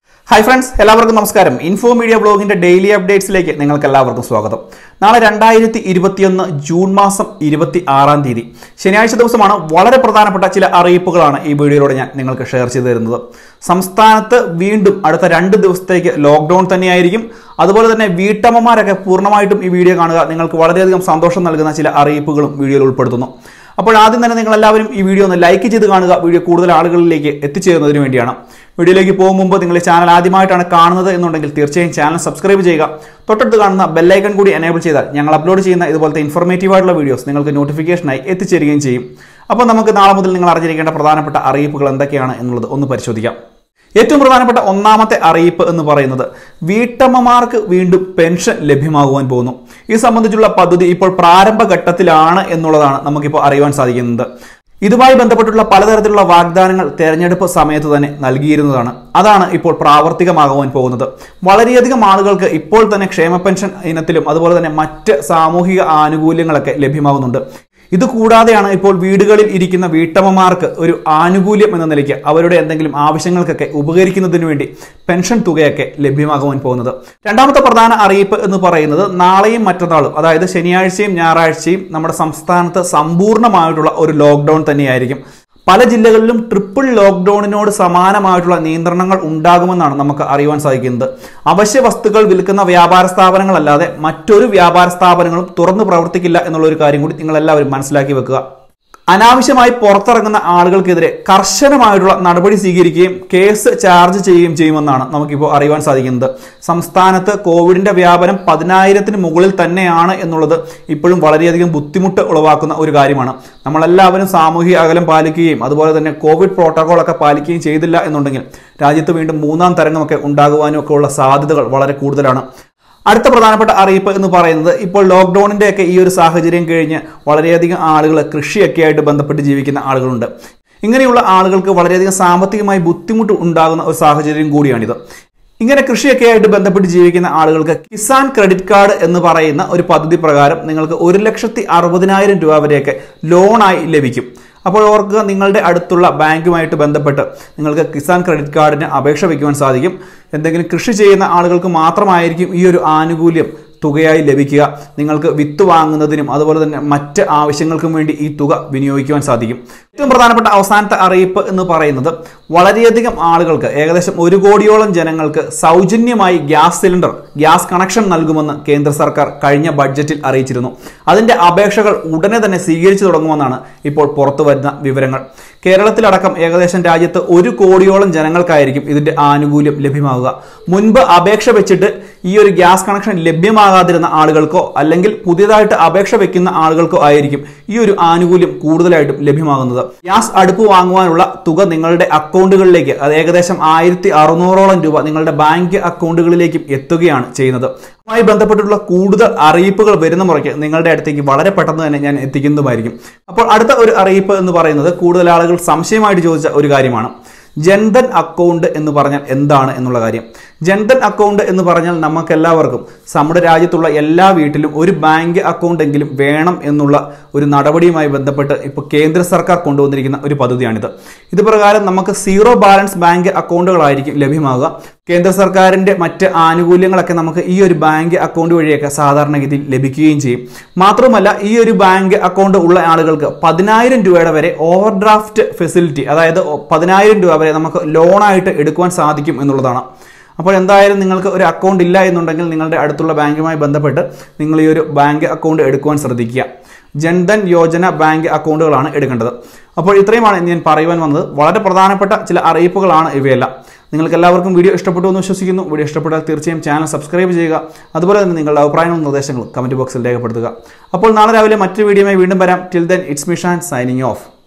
hi friends എല്ലാവർക്കും നമസ്കാരം info media ബ്ലോഗിന്റെ ഡെയിലി അപ്ഡേറ്റ്സിലേക്ക് നിങ്ങൾക്ക് എല്ലാവർക്കും സ്വാഗതം നാളെ രണ്ടായിരത്തി ഇരുപത്തിയൊന്ന് ജൂൺ മാസം ഇരുപത്തി ആറാം തീയതി ശനിയാഴ്ച ദിവസമാണ് വളരെ പ്രധാനപ്പെട്ട ചില അറിയിപ്പുകളാണ് ഈ വീഡിയോയിലൂടെ ഞാൻ നിങ്ങൾക്ക് ഷെയർ ചെയ്തു തരുന്നത് സംസ്ഥാനത്ത് വീണ്ടും അടുത്ത രണ്ട് ദിവസത്തേക്ക് ലോക്ക്ഡൌൺ തന്നെയായിരിക്കും അതുപോലെ തന്നെ വീട്ടമ്മമാരൊക്കെ പൂർണ്ണമായിട്ടും ഈ വീഡിയോ കാണുക നിങ്ങൾക്ക് വളരെയധികം സന്തോഷം നൽകുന്ന ചില അറിയിപ്പുകളും വീഡിയോയിൽ ഉൾപ്പെടുത്തുന്നു അപ്പോൾ ആദ്യം തന്നെ നിങ്ങൾ എല്ലാവരും ഈ വീഡിയോ ഒന്ന് ലൈക്ക് ചെയ്ത് കാണുക വീഡിയോ കൂടുതൽ ആളുകളിലേക്ക് എത്തിച്ചേരുന്നതിന് വേണ്ടിയാണ് വീഡിയോയിലേക്ക് പോകും മുമ്പ് നിങ്ങൾ ഈ ചാനൽ ആദ്യമായിട്ടാണ് കാണുന്നത് എന്നുണ്ടെങ്കിൽ തീർച്ചയായും ചാനൽ സബ്സ്ക്രൈബ് ചെയ്യുക തൊട്ടടുത്ത് കാണുന്ന ബെല്ലൈക്കൺ കൂടി എനേബിൾ ചെയ്താൽ ഞങ്ങൾ അപ്ലോഡ് ചെയ്യുന്ന ഇതുപോലത്തെ ഇൻഫോർമേറ്റീവ് ആയിട്ടുള്ള വീഡിയോസ് നിങ്ങൾക്ക് നോട്ടിഫിക്കേഷനായി എത്തിച്ചേരുകയും ചെയ്യും അപ്പോൾ നമുക്ക് നാളെ മുതൽ നിങ്ങൾ അറിഞ്ഞിരിക്കേണ്ട പ്രധാനപ്പെട്ട അറിയിപ്പുകൾ എന്തൊക്കെയാണ് എന്നുള്ളത് ഒന്ന് പരിശോധിക്കാം ഏറ്റവും പ്രധാനപ്പെട്ട ഒന്നാമത്തെ അറിയിപ്പ് എന്ന് പറയുന്നത് വീട്ടമ്മമാർക്ക് വീണ്ടും പെൻഷൻ ലഭ്യമാകുവാൻ പോകുന്നു ഇത് സംബന്ധിച്ചുള്ള പദ്ധതി ഇപ്പോൾ പ്രാരംഭഘട്ടത്തിലാണ് എന്നുള്ളതാണ് നമുക്കിപ്പോൾ അറിയുവാൻ സാധിക്കുന്നത് ഇതുമായി ബന്ധപ്പെട്ടുള്ള പലതരത്തിലുള്ള വാഗ്ദാനങ്ങൾ തെരഞ്ഞെടുപ്പ് സമയത്ത് തന്നെ നൽകിയിരുന്നതാണ് അതാണ് ഇപ്പോൾ പ്രാവർത്തികമാകുവാൻ പോകുന്നത് വളരെയധികം ആളുകൾക്ക് ഇപ്പോൾ തന്നെ ക്ഷേമ പെൻഷൻ ഇനത്തിലും അതുപോലെ തന്നെ മറ്റ് സാമൂഹിക ആനുകൂല്യങ്ങളൊക്കെ ലഭ്യമാകുന്നുണ്ട് ഇത് കൂടാതെയാണ് ഇപ്പോൾ വീടുകളിൽ ഇരിക്കുന്ന വീട്ടമ്മമാർക്ക് ഒരു ആനുകൂല്യം എന്ന നിലയ്ക്ക് അവരുടെ എന്തെങ്കിലും ആവശ്യങ്ങൾക്കൊക്കെ ഉപകരിക്കുന്നതിന് വേണ്ടി പെൻഷൻ തുകയൊക്കെ ലഭ്യമാകുവാൻ പോകുന്നത് രണ്ടാമത്തെ പ്രധാന അറിയിപ്പ് എന്ന് പറയുന്നത് നാളെയും മറ്റന്നാളും അതായത് ശനിയാഴ്ചയും ഞായറാഴ്ചയും നമ്മുടെ സംസ്ഥാനത്ത് സമ്പൂർണ്ണമായിട്ടുള്ള ഒരു ലോക്ക്ഡൌൺ തന്നെയായിരിക്കും പല ജില്ലകളിലും ട്രിപ്പിൾ ലോക്ക്ഡൌണിനോട് സമാനമായിട്ടുള്ള നിയന്ത്രണങ്ങൾ ഉണ്ടാകുമെന്നാണ് നമുക്ക് അറിയുവാൻ സാധിക്കുന്നത് അവശ്യ വസ്തുക്കൾ വിൽക്കുന്ന വ്യാപാര സ്ഥാപനങ്ങളല്ലാതെ മറ്റൊരു വ്യാപാര സ്ഥാപനങ്ങളും തുറന്നു പ്രവർത്തിക്കില്ല എന്നുള്ള ഒരു കാര്യം കൂടി നിങ്ങൾ എല്ലാവരും മനസ്സിലാക്കി വെക്കുക അനാവശ്യമായി പുറത്തിറങ്ങുന്ന ആളുകൾക്കെതിരെ കർശനമായിട്ടുള്ള നടപടി സ്വീകരിക്കുകയും കേസ് ചാർജ് ചെയ്യുകയും ചെയ്യുമെന്നാണ് നമുക്കിപ്പോൾ അറിയുവാൻ സാധിക്കുന്നത് സംസ്ഥാനത്ത് കോവിഡിന്റെ വ്യാപനം പതിനായിരത്തിന് മുകളിൽ തന്നെയാണ് എന്നുള്ളത് ഇപ്പോഴും വളരെയധികം ബുദ്ധിമുട്ട് ഉളവാക്കുന്ന ഒരു കാര്യമാണ് നമ്മളെല്ലാവരും സാമൂഹിക അകലം പാലിക്കുകയും അതുപോലെ തന്നെ കോവിഡ് പ്രോട്ടോകോൾ ഒക്കെ പാലിക്കുകയും ചെയ്തില്ല എന്നുണ്ടെങ്കിൽ രാജ്യത്ത് വീണ്ടും മൂന്നാം തരംഗമൊക്കെ ഉണ്ടാകുവാനും ഒക്കെ ഉള്ള സാധ്യതകൾ വളരെ കൂടുതലാണ് അടുത്ത പ്രധാനപ്പെട്ട അറിയിപ്പ് എന്ന് പറയുന്നത് ഇപ്പോൾ ലോക്ക്ഡൌണിന്റെ ഒക്കെ ഈ ഒരു സാഹചര്യം കഴിഞ്ഞ് വളരെയധികം ആളുകൾ കൃഷിയൊക്കെ ആയിട്ട് ബന്ധപ്പെട്ട് ജീവിക്കുന്ന ആളുകളുണ്ട് ഇങ്ങനെയുള്ള ആളുകൾക്ക് വളരെയധികം സാമ്പത്തികമായി ബുദ്ധിമുട്ട് ഉണ്ടാകുന്ന ഒരു സാഹചര്യം കൂടിയാണിത് ഇങ്ങനെ കൃഷിയൊക്കെ ആയിട്ട് ബന്ധപ്പെട്ട് ജീവിക്കുന്ന ആളുകൾക്ക് കിസാൻ ക്രെഡിറ്റ് കാർഡ് എന്ന് പറയുന്ന ഒരു പദ്ധതി പ്രകാരം നിങ്ങൾക്ക് ഒരു ലക്ഷത്തി അറുപതിനായിരം രൂപ വരെയൊക്കെ ലോണായി ലഭിക്കും അപ്പോൾ ഓർക്കുക നിങ്ങളുടെ അടുത്തുള്ള ബാങ്കുമായിട്ട് ബന്ധപ്പെട്ട് നിങ്ങൾക്ക് കിസാൻ ക്രെഡിറ്റ് കാർഡിന് അപേക്ഷ വയ്ക്കുവാൻ സാധിക്കും എന്തെങ്കിലും കൃഷി ചെയ്യുന്ന ആളുകൾക്ക് മാത്രമായിരിക്കും ഈ ഒരു ആനുകൂല്യം തുകയായി ലഭിക്കുക നിങ്ങൾക്ക് വിത്ത് വാങ്ങുന്നതിനും അതുപോലെ തന്നെ മറ്റ് ആവശ്യങ്ങൾക്കും വേണ്ടി ഈ തുക വിനിയോഗിക്കുവാൻ സാധിക്കും ഏറ്റവും പ്രധാനപ്പെട്ട അവസാനത്തെ അറിയിപ്പ് എന്ന് പറയുന്നത് വളരെയധികം ആളുകൾക്ക് ഏകദേശം ഒരു കോടിയോളം ജനങ്ങൾക്ക് സൗജന്യമായി ഗ്യാസ് സിലിണ്ടർ ഗ്യാസ് കണക്ഷൻ നൽകുമെന്ന് കേന്ദ്ര സർക്കാർ കഴിഞ്ഞ ബഡ്ജറ്റിൽ അറിയിച്ചിരുന്നു അതിന്റെ അപേക്ഷകൾ ഉടനെ തന്നെ സ്വീകരിച്ചു തുടങ്ങുമെന്നാണ് ഇപ്പോൾ പുറത്തു വരുന്ന വിവരങ്ങൾ കേരളത്തിലടക്കം ഏകദേശം രാജ്യത്ത് ഒരു കോടിയോളം ജനങ്ങൾക്കായിരിക്കും ഇതിന്റെ ആനുകൂല്യം ലഭ്യമാവുക മുൻപ് അപേക്ഷ വെച്ചിട്ട് ഈ ഒരു ഗ്യാസ് കണക്ഷൻ ലഭ്യമാകാതിരുന്ന ആളുകൾക്കോ അല്ലെങ്കിൽ പുതിയതായിട്ട് അപേക്ഷ വെക്കുന്ന ആളുകൾക്കോ ആയിരിക്കും ഈ ഒരു ആനുകൂല്യം കൂടുതലായിട്ടും ലഭ്യമാകുന്നത് ഗ്യാസ് അടുപ്പ് വാങ്ങുവാനുള്ള തുക നിങ്ങളുടെ അക്കൗണ്ടുകളിലേക്ക് അത് ഏകദേശം ആയിരത്തി അറുന്നൂറോളം രൂപ നിങ്ങളുടെ ബാങ്ക് അക്കൗണ്ടുകളിലേക്കും എത്തുകയാണ് ചെയ്യുന്നത് അതുമായി ബന്ധപ്പെട്ടുള്ള കൂടുതൽ അറിയിപ്പുകൾ വരുന്ന മുറയ്ക്ക് നിങ്ങളുടെ അടുത്തേക്ക് വളരെ പെട്ടെന്ന് തന്നെ ഞാൻ എത്തിക്കുന്നതുമായിരിക്കും അപ്പോൾ അടുത്ത ഒരു അറിയിപ്പ് എന്ന് പറയുന്നത് കൂടുതൽ ആളുകൾ സംശയമായിട്ട് ചോദിച്ച ഒരു കാര്യമാണ് ജൻധൻ അക്കൗണ്ട് എന്ന് പറഞ്ഞാൽ എന്താണ് എന്നുള്ള കാര്യം ജൻധൻ അക്കൗണ്ട് എന്ന് പറഞ്ഞാൽ നമുക്ക് എല്ലാവർക്കും നമ്മുടെ രാജ്യത്തുള്ള എല്ലാ വീട്ടിലും ഒരു ബാങ്ക് അക്കൗണ്ട് എങ്കിലും വേണം എന്നുള്ള ഒരു നടപടിയുമായി ബന്ധപ്പെട്ട് ഇപ്പോൾ കേന്ദ്ര സർക്കാർ കൊണ്ടുവന്നിരിക്കുന്ന ഒരു പദ്ധതിയാണിത് ഇത് പ്രകാരം നമുക്ക് സീറോ ബാലൻസ് ബാങ്ക് അക്കൗണ്ടുകളായിരിക്കും ലഭ്യമാകുക കേന്ദ്ര സർക്കാരിന്റെ മറ്റ് ആനുകൂല്യങ്ങളൊക്കെ നമുക്ക് ഈ ഒരു ബാങ്ക് അക്കൗണ്ട് വഴിയൊക്കെ സാധാരണഗതിയിൽ ലഭിക്കുകയും ചെയ്യും മാത്രമല്ല ഈ ഒരു ബാങ്ക് അക്കൗണ്ട് ഉള്ള ആളുകൾക്ക് പതിനായിരം രൂപയുടെ വരെ ഓവർ ഡ്രാഫ്റ്റ് ഫെസിലിറ്റി അതായത് പതിനായിരം രൂപ വരെ നമുക്ക് ലോണായിട്ട് എടുക്കുവാൻ സാധിക്കും എന്നുള്ളതാണ് അപ്പോൾ എന്തായാലും നിങ്ങൾക്ക് ഒരു അക്കൗണ്ട് ഇല്ല എന്നുണ്ടെങ്കിൽ നിങ്ങളുടെ അടുത്തുള്ള ബാങ്കുമായി ബന്ധപ്പെട്ട് നിങ്ങൾ ഈ ഒരു ബാങ്ക് അക്കൗണ്ട് എടുക്കുവാൻ ശ്രദ്ധിക്കുക ജൻധൻ യോജന ബാങ്ക് അക്കൗണ്ടുകളാണ് എടുക്കേണ്ടത് അപ്പോൾ ഇത്രയുമാണ് ഞാൻ പറയുവാൻ വന്നത് വളരെ പ്രധാനപ്പെട്ട ചില അറിയിപ്പുകളാണ് ഇവയെല്ലാം നിങ്ങൾക്ക് എല്ലാവർക്കും വീഡിയോ ഇഷ്ടപ്പെട്ടു എന്ന് വിശ്വസിക്കുന്നു വീഡിയോ ഇഷ്ടപ്പെട്ടാൽ തീർച്ചയായും ചാനൽ സബ്സ്ക്രൈബ് ചെയ്യുക അതുപോലെ തന്നെ നിങ്ങളുടെ അഭിപ്രായങ്ങളും നിർദ്ദേശങ്ങളും കമൻറ്റ് ബോക്സിൽ രേഖപ്പെടുത്തുക അപ്പോൾ നാളെ രാവിലെ മറ്റൊരു വീഡിയോയുമായി വീണ്ടും വരാം till then it's Mishan signing of